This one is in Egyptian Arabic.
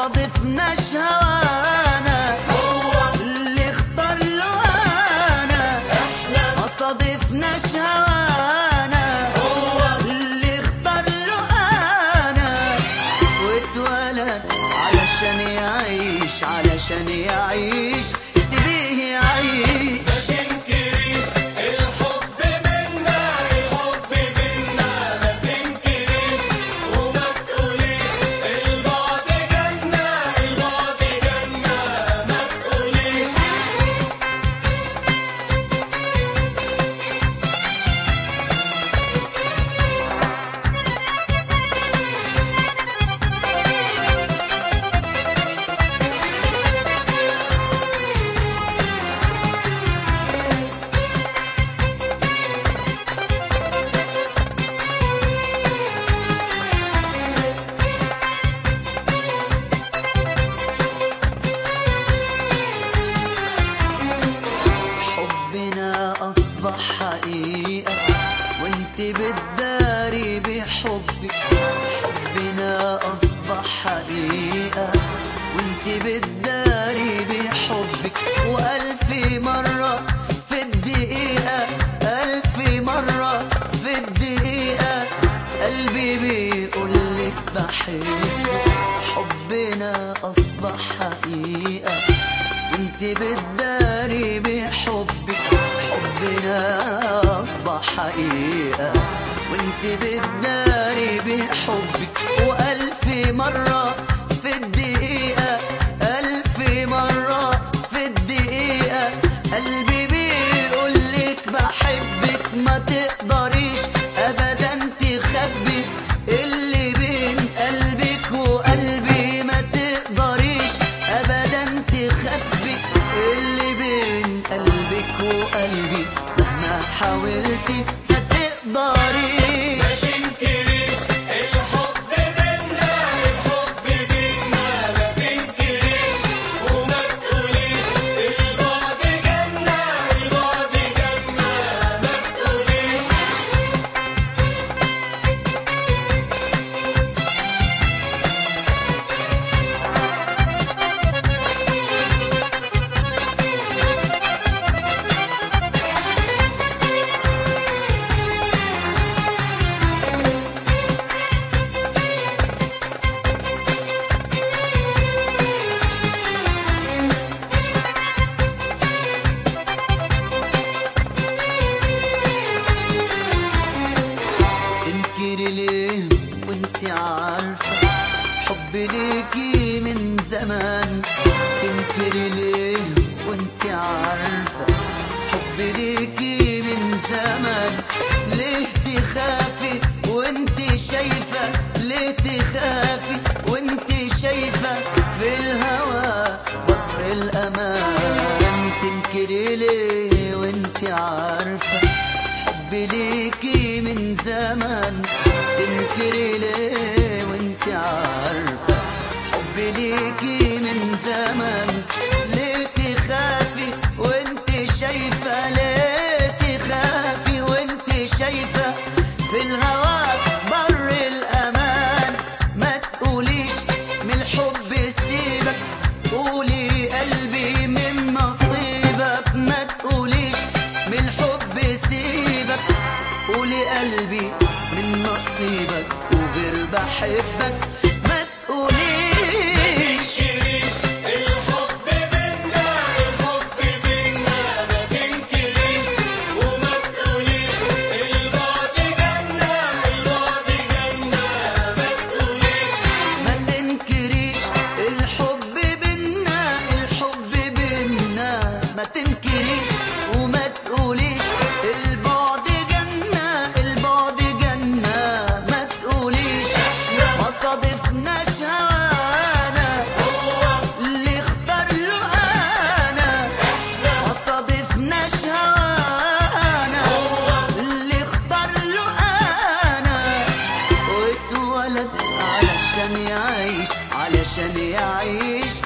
صادفناش هوانا اللي اختار له انا ما صادفناش هوانا اللي اختار له انا واتولد علشان يعيش علشان يعيش سيبيه يعيش تنكريش الحب منا الحب منا ما تنكريش وما تقوليش البعد جنة البعد جنة ما تقوليش حبنا أصبح حقيقة وانت بتداري بحبك حبنا أصبح حقيقة وانت بتداري بحبك وألف مرة في الدقيقة ألف مرة في الدقيقة قلبي بيقولك بحبك حبنا أصبح حقيقة وانت بتداري بحبك حبنا أصبح حقيقة وانت بتداري بحبك وألف مرة في الدقيقة ألف مرة في الدقيقة قلبي بيقولك بحبك ما تقدريش أبدا تخبي اللي بين قلبك وقلبي ما تقدريش أبدا تخبي اللي بين قلبك وقلبي مهما حاولتي ما تقدريش ما تنكريش الحب منا الحب منا ما تنكريش وما تقوليش البعد جنة البعد جنة ما تقوليش تنكري ليه وانت عارفة حبي ليكي من زمان تنكري ليه وانت عارفة حبي ليكي من زمان ليه تخافي وانت شايفة ليه تخافي وانت شايفة في الهوى بحر الأمان تنكري ليه وانت عارفة حبي ليكي من زمان تنكري ليه وانت عارفة حبي ليكي من زمان ليه تخافي وانت شايفة ليه تخافي وانت شايفة في الهوى بر الأمان ما تقوليش من الحب سيبك قولي قلبي من نصيبك ما تقوليش من الحب سيبك قولي قلبي من نصيبك وغير بحبك ما تقوليش تنكريش الحب منا الحب منا ما تنكريش وما تقوليش البعد جنة البعد جنة ما تقوليش ما تنكريش الحب بينا الحب بينا ما تنكريش وما تقوليش البعد جنة البعد جنة ما تقوليش ما صادفناش هوانا اللي اختار له انا ما صادفناش هوانا اللي اختار له انا واتولد علشان يعيش علشان يعيش